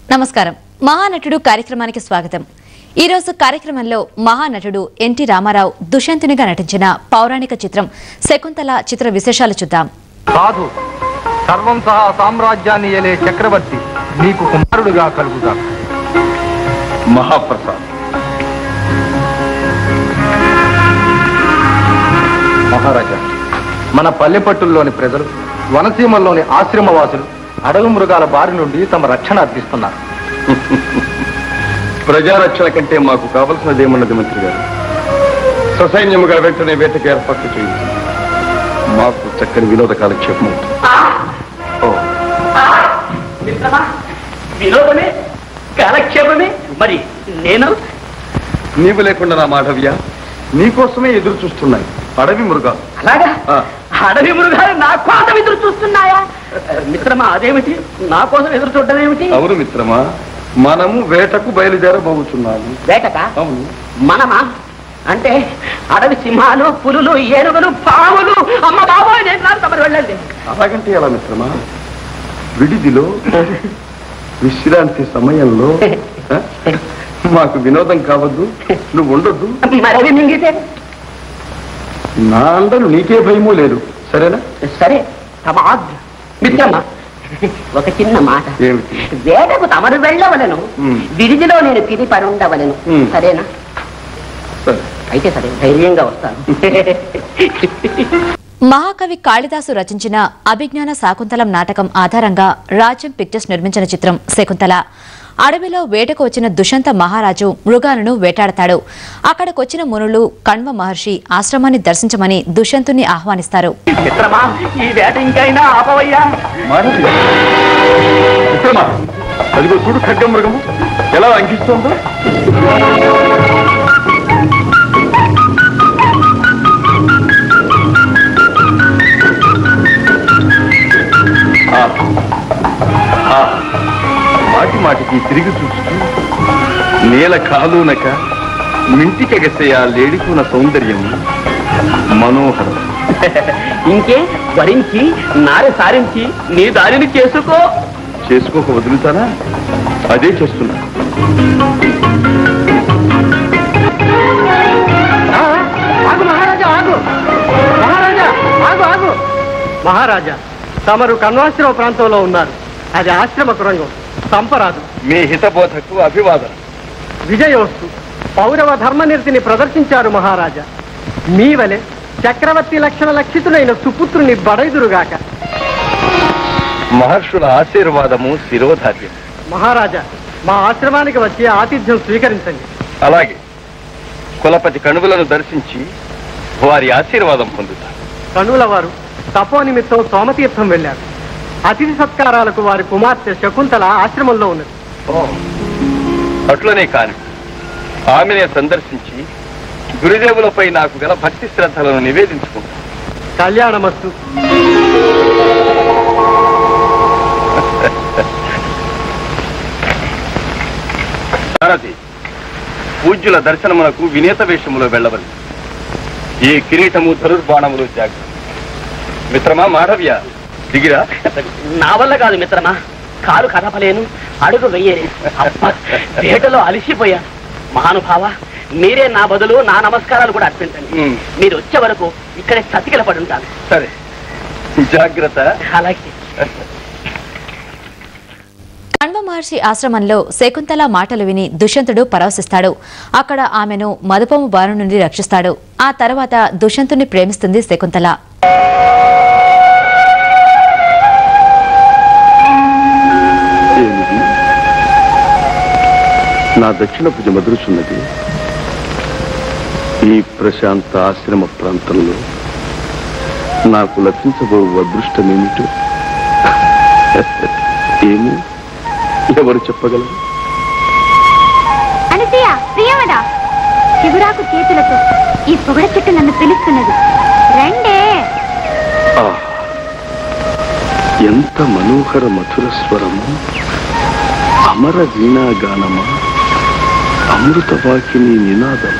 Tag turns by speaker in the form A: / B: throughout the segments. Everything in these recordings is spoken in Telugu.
A: నమస్కారం మహానటుడు కార్యక్రమానికి స్వాగతం ఈ రోజు కార్యక్రమంలో మహానటుడు ఎన్టీ రామారావు దుష్యంతునిగా నటించిన పౌరాణిక చిత్రం శకుంతల చిత్ర విశేషాలు చూద్దాం
B: సాధు సర్వం సహా సామ్రాజ్యాన్ని ఏలే చక్రవర్తి నీకు కుమారుడుగా కలుగుగా
C: మహాప్రసాద్
B: మహారాజా మన పల్లెపట్టుల్లోని ప్రజలు వనసీమల్లోని ఆశ్రమవాసులు అడవి మృగాల బారి నుండి తమ రక్షణ అర్థిస్తున్నారు
C: ప్రజారక్షణ కంటే మాకు కావలసినదేమన్నది మంత్రి గారు ససైన్యముగా వెంటనే వేటకి ఏర్పాట్లు చేయించండి మాకు చక్కని వినోద కాలక్షేపం అవుతుంది. ఓ
D: మిత్రమా వినోదమే కాలక్షేపమే మరి నేను
C: నీవు లేకుండా నా మాధవ్య నీకోసమే ఎదురు చూస్తున్నాయి అడవి మృగాలు
D: అలాగా
C: ఆ.
D: అడవి మృగాలు నా కోసం ఎదురు చూస్తున్నాయా మిత్రమా అదేమిటి నా కోసం ఎదురు చూడడం ఏమిటి
C: అవును మిత్రమా మనము వేటకు బయలుదేరబోతున్నాము
D: వేటక
C: అవును
D: మనమా అంటే అడవి సింహాలు పులులు ఏనుగులు పాములు అమ్మ బాబోయ్ నేను రాను తమరు వెళ్ళండి
C: అలాగంటే ఎలా మిత్రమా విడిదిలో విశ్రాంతి సమయంలో ఆ? మాకు వినోదం కావద్దు నువ్వు ఉండొద్దు
D: మరవి మింగితే
C: నా అండను నీకే భయమూ లేదు సరేనా
D: సరే తమ ఆజ్ఞ మిత్రమా ఒక చిన్న మాట
C: ఏమిటి
D: వేటకు తమరు వెళ్ళవలను
C: మ్.
D: విడిదిలో నేను తిని పరుండవలను
C: మ్.
D: సరేనా
C: సరే
D: అయితే సరే ధైర్యంగా వస్తాను
A: మహాకవి కాళిదాసు రచించిన అభిజ్ఞాన శాకుంతలం నాటకం ఆధారంగా రాజ్యం పిక్చర్స్ నిర్మించిన చిత్రం శకుంతల అడవిలో వేటకు వచ్చిన దుష్యంత మహారాజు మృగాలను వేటాడతాడు అక్కడికొచ్చిన మునులు కణ్వ మహర్షి ఆశ్రమాన్ని దర్శించమని దుష్యంతుని ఆహ్వానిస్తారు
D: మిత్రమా ఈ వేట ఇంకైనా ఆపవయ్యా
C: మాధవి మిత్రమా అదిగో చూడు ఖడ్గ మృగము ఎలా అంకిస్తోందో ఆ, ఆ, మాటి మాటికి తిరిగి చూస్తూ నేల కాలునక మింటికెగసే ఆ లేడికున్న సౌందర్యం మనోహరం
D: ఇంకే వరించి నారి సారించి నీ దారిని చేసుకో
C: చేసుకోక వదులుతానా అదే చేస్తున్నా
E: ఆగు మహారాజా ఆగు మహారాజా ఆగు ఆగు మహారాజా తమరు కన్వాశ్రమ ప్రాంతంలో ఉన్నారు అది ఆశ్రమ సురంగం సంపరాదు
C: మీ హితబోధకు అభివాదన
E: విజయోస్తు పౌరవ ధర్మనిరతిని ప్రదర్శించారు మహారాజా మీ వలె చక్రవర్తి లక్షణ లక్షితుడైన సుపుత్రుని బడైదురుగాక
C: మహర్షుల ఆశీర్వాదము శిరోధార్యం
E: మహారాజా మా ఆశ్రమానికి వచ్చి ఆతిథ్యం స్వీకరించండి
C: అలాగే కులపతి కణువులను దర్శించి వారి ఆశీర్వాదం పొందుతారు
E: కనుల వారు తపో నిమిత్తం సోమతీర్థం వెళ్ళారు అతిథి సత్కారాలకు వారి కుమార్తె శకుంతల ఆశ్రమంలో ఉన్నది
C: అట్లనే కాని ఆమెనే సందర్శించి గురుదేవులపై నాకు గల భక్తి శ్రద్ధలను నివేదించుకుంటాను
E: కళ్యాణమస్తు
C: సారథి పూజ్యుల దర్శనమునకు వినేత వేషములో వెళ్ళవలసి ఈ కిరీటము ధనుర్బాణములు జాగ్రత్త మిత్రమా మాధవ్య దిగిరా
D: నా వల్ల కాదు మిత్రమా కాలు కదపలేను అడుగు వెయ్యలేను అబ్బా, వేటలో అలిసిపోయా మహానుభావ మీరే నా బదులు నా నమస్కారాలు కూడా అర్పించండి
C: ఉమ్,
D: మీరు వచ్చే వరకు ఇక్కడే చతికిల పడి ఉంటాను
C: సరే జాగ్రత్త
D: అలాగే
A: కణ్వ మహర్షి ఆశ్రమంలో శకుంతల మాటలు విని దుష్యంతుడు పరవశిస్తాడు అక్కడ ఆమెను మదుపము బారి నుండి రక్షిస్తాడు ఆ తర్వాత దుష్యంతుని ప్రేమిస్తుంది శకుంతల
C: ఏమిటి నా దక్షిణ భుజ మదురుచున్నది ఈ ప్రశాంత ఆశ్రమ ప్రాంతంలో నాకు లభించబో అదృష్టమేమిటో ఏమి ఎవరు చెప్పగలరు
F: అనసూయ ప్రియవద చిగురాకు చేతులతో ఈ పొగడ చెట్టు నన్ను పిలుస్తున్నది రండే
C: ఆ, ఎంత మనోహర మధుర స్వరము అమర వీణాగానమా అమృత వాకిని నినాదమా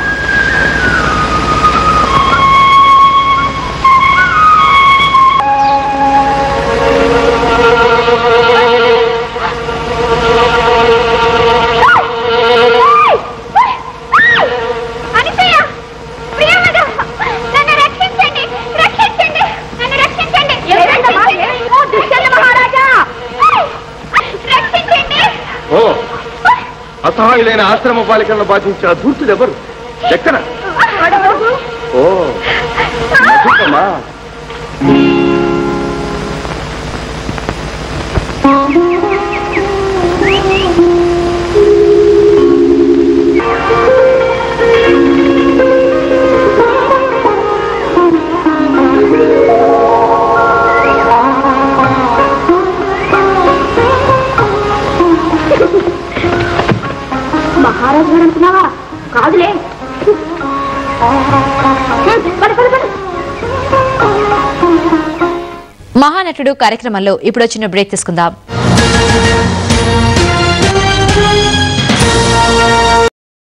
C: ఓ అసహాయులైన ఆశ్రమ బాలికలను బాధించే ఆ ధూర్తులు ఎవరు ఎక్కడ ఓ మధుకమా
F: మహారాజు గారు అనుకున్నావా కాదులే పడు, పడు, పడు.
A: మహానటుడు కార్యక్రమంలో ఇప్పుడు వచ్చిన బ్రేక్ తీసుకుందాం